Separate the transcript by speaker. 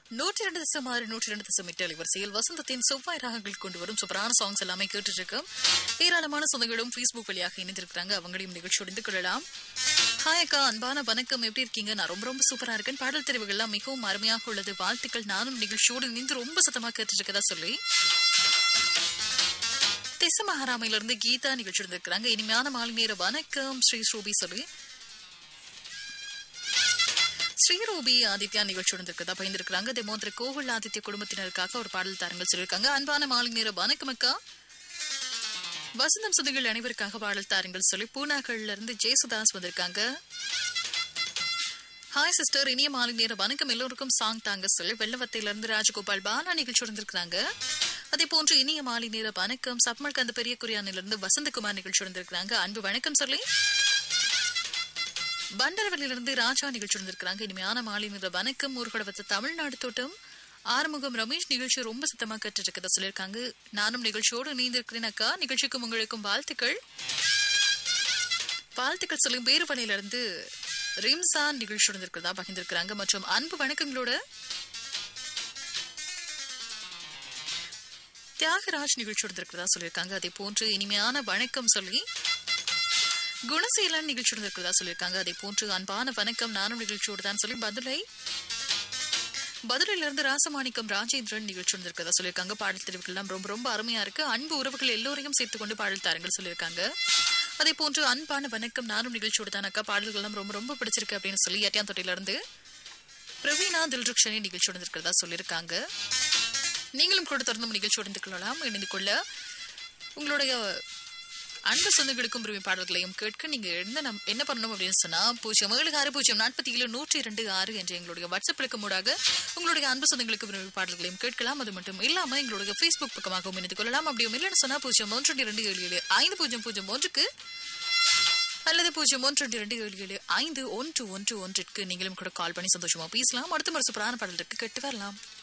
Speaker 1: நூற்றி ரெண்டு தசம் ஆறு நூற்றி ரெண்டு தசம் எட்டு அலைவரிசையில் வசந்தத்தின் செவ்வாய் ராகங்கள் கொண்டு வரும் சூப்பரான சாங்ஸ் எல்லாமே கேட்டுட்டு இருக்கோம் ஏராளமான சொந்தங்களும் ஃபேஸ்புக் வழியாக இணைந்திருக்கிறாங்க அவங்களையும் நிகழ்ச்சி ஒடிந்து கொள்ளலாம் ஹாய் அக்கா அன்பான வணக்கம் எப்படி இருக்கீங்க நான் ரொம்ப ரொம்ப சூப்பரா இருக்கேன் பாடல் தெரிவுகள்லாம் மிகவும் அருமையாக உள்ளது வாழ்த்துக்கள் நானும் நிகழ்ச்சியோடு இணைந்து ரொம்ப சத்தமா கேட்டுட்டு இருக்கதா சொல்லி திசை மகாராமையில இருந்து கீதா நிகழ்ச்சி இருந்திருக்கிறாங்க இனிமையான மாலை நேர வணக்கம் ஸ்ரீ ஸ்ரூபி சொல்லி ஸ்ரீரூபி ஆதித்யா நிகழ்ச்சியுடன் இருக்கிறதா பயந்துருக்காங்க தெமோந்திர கோவில் ஆதித்ய குடும்பத்தினருக்காக ஒரு பாடல் தாரங்கள் சொல்லியிருக்காங்க அன்பான மாலை நேர வணக்கம் அக்கா வசந்தம் சுதிகள் அனைவருக்காக பாடல் தாருங்கள் சொல்லி பூனாக்கள்ல இருந்து ஜேசுதாஸ் வந்திருக்காங்க ஹாய் சிஸ்டர் இனிய மாலை நேர வணக்கம் எல்லோருக்கும் சாங் தாங்க சொல்லி வெள்ளவத்தையில இருந்து ராஜகோபால் பாலா நிகழ்ச்சி இருந்திருக்காங்க அதே போன்று இனிய மாலை நேர வணக்கம் சப்மல் கந்த பெரிய குரியானில இருந்து வசந்தகுமார் நிகழ்ச்சி இருந்திருக்காங்க அன்பு வணக்கம் சொல்லி பண்டரவெளியிலிருந்து ராஜா நிகழ்ச்சி இருந்திருக்காங்க இனிமையான மாலை நேர வணக்கம் ஊர்கடவத்த தமிழ்நாடு தோட்டம் ஆறுமுகம் ரமேஷ் நிகழ்ச்சி ரொம்ப சத்தமா கேட்டு இருக்கதா சொல்லியிருக்காங்க நானும் நிகழ்ச்சியோடு இணைந்திருக்கிறேன் அக்கா நிகழ்ச்சிக்கும் உங்களுக்கும் வாழ்த்துக்கள் வாழ்த்துக்கள் சொல்லும் வேறு வழியில இருந்து ரிம்சான் நிகழ்ச்சி இருந்திருக்கிறதா பகிர்ந்திருக்கிறாங்க மற்றும் அன்பு வணக்கங்களோட தியாகராஜ் நிகழ்ச்சி இருந்திருக்கிறதா சொல்லியிருக்காங்க அதே போன்று இனிமையான வணக்கம் சொல்லி குணசீலன் நிகழ்ச்சி இருந்திருக்கிறதா சொல்லியிருக்காங்க அதே போன்று அன்பான வணக்கம் நானும் நிகழ்ச்சியோடு தான் சொல்லி பதிலை பதிலில இருந்து ராசமாணிக்கம் ராஜேந்திரன் நிகழ்ச்சி இருந்திருக்கிறதா சொல்லியிருக்காங்க பாடல் தெரிவுகள்லாம் ரொம்ப ரொம்ப அருமையா இருக்கு அன்பு உறவுகள் எல்லோரையும் சேர்த்துக் கொண்டு பாடல் தாருங்கள் சொல்லியிருக்காங்க அதே போன்று அன்பான வணக்கம் நானும் நிகழ்ச்சியோடு தான் அக்கா பாடல்கள்லாம் ரொம்ப ரொம்ப பிடிச்சிருக்கு அப்படின்னு சொல்லி எட்டியாந்தொட்டில இருந்து பிரவீனா தில்ருக்ஷனி நிகழ்ச்சி இருக்கிறதா சொல்லியிருக்காங்க நீங்களும் கூட தொடர்ந்து நிகழ்ச்சி இணைந்து கொள்ளலாம் இணைந்து கொள்ள உங்களுடைய அன்பு சொந்தங்களுக்கும் உரிமை பாடல்களையும் கேட்க நீங்க என்ன நம் என்ன பண்ணணும் அப்படின்னு சொன்னா பூஜ்ஜியம் ஏழு ஆறு பூஜ்ஜியம் நாற்பத்தி ஏழு நூற்றி இரண்டு ஆறு என்ற எங்களுடைய வாட்ஸ்அப் இலக்கமூடாக உங்களுடைய அன்பு சொந்தங்களுக்கு உரிமை பாடல்களையும் கேட்கலாம் அது மட்டும் இல்லாம எங்களுடைய ஃபேஸ்புக் பக்கமாகவும் இணைந்து கொள்ளலாம் அப்படியும் இல்லைன்னு சொன்னா பூஜ்ஜியம் ஒன்று இரண்டு ஏழு ஏழு ஐந்து பூஜ்ஜியம் பூஜ்ஜியம் ஒன்றுக்கு அல்லது பூஜ்ஜியம் ஒன்று இரண்டு ஏழு ஏழு ஐந்து ஒன்று ஒன்று ஒன்றிற்கு நீங்களும் கூட கால் பண்ணி சந்தோஷமா பேசலாம் அடுத்த ஒரு சூப்பரான பாடலுக்கு கேட்டு வரலாம்